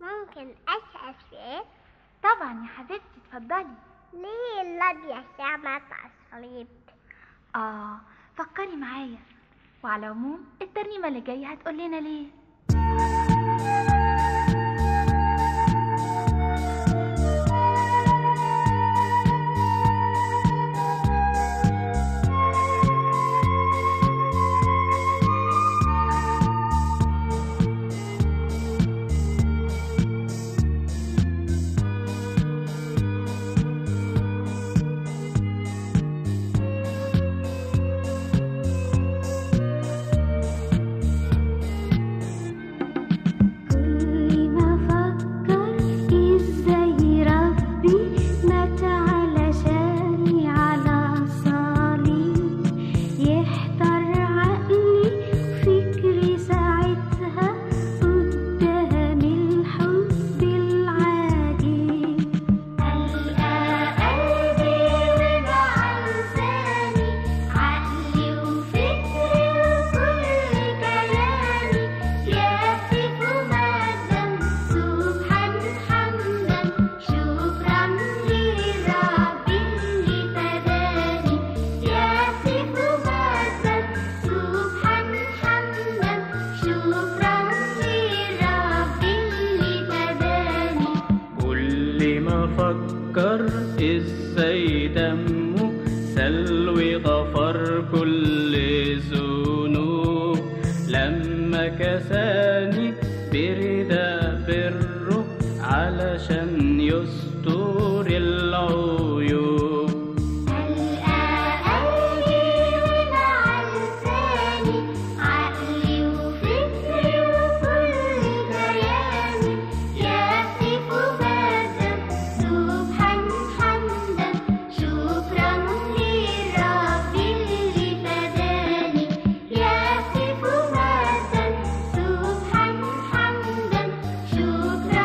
ممكن أسأل سؤال طبعا يا حبيبتي اتفضلي ليه النبي سمت على الصليب اه فكري معايا وعلى العموم الترنيمة اللي جاية هتقول لنا ليه كل ما فكر ازاي ربي مات علشاني على الصليب يحتار عقلي وفكري ساعتها قدام الحب العجيب ألقى قلبي ومع لساني عقلي وفكري وكل كلامي يهتف مجدا سبحان حمدا شكرا لرب اللي فداني يهتف مجدا سبحان حمدا شكرا لرب اللي فداني كل ما فكر ازاي دمه سلوي غفر كل ذنوب لما كساني بردا بره علشان يستر العيوب ألقى قلبي ومع لساني عقلي وفكري وكل كياني يهتف مجدا سبحان حمدا شكرا لرب اللي فداني يهتف مجدا سبحان حمدا شكرا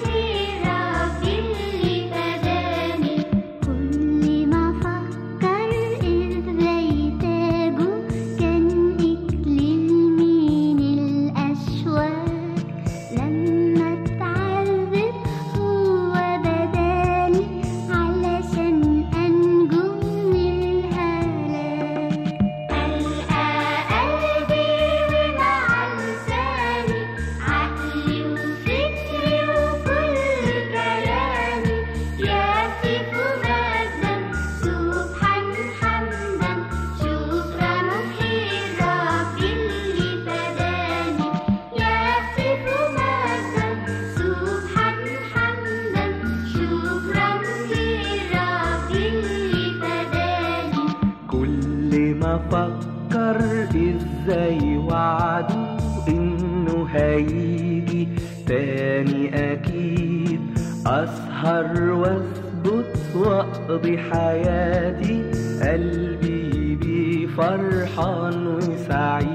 لرب اللي فداني كل ما فكر ازاي تاجه كان اكليل من الاشواك لما اتعذب هو بدالي علشان انجو من الهلاك ألقى قلبي ومع لساني عقلي وفكري وكل كلامي يهتف مجدا سبحان حمدا شكرا لرب اللي فداني يهتف مجدا سبحان حمدا شكرا لرب اللي فداني كل ما فكر ازاي وعده انه هيجي تاني اكيد اسهر واثبت واقضي حياتي قلبي بيه فرحان وسعيد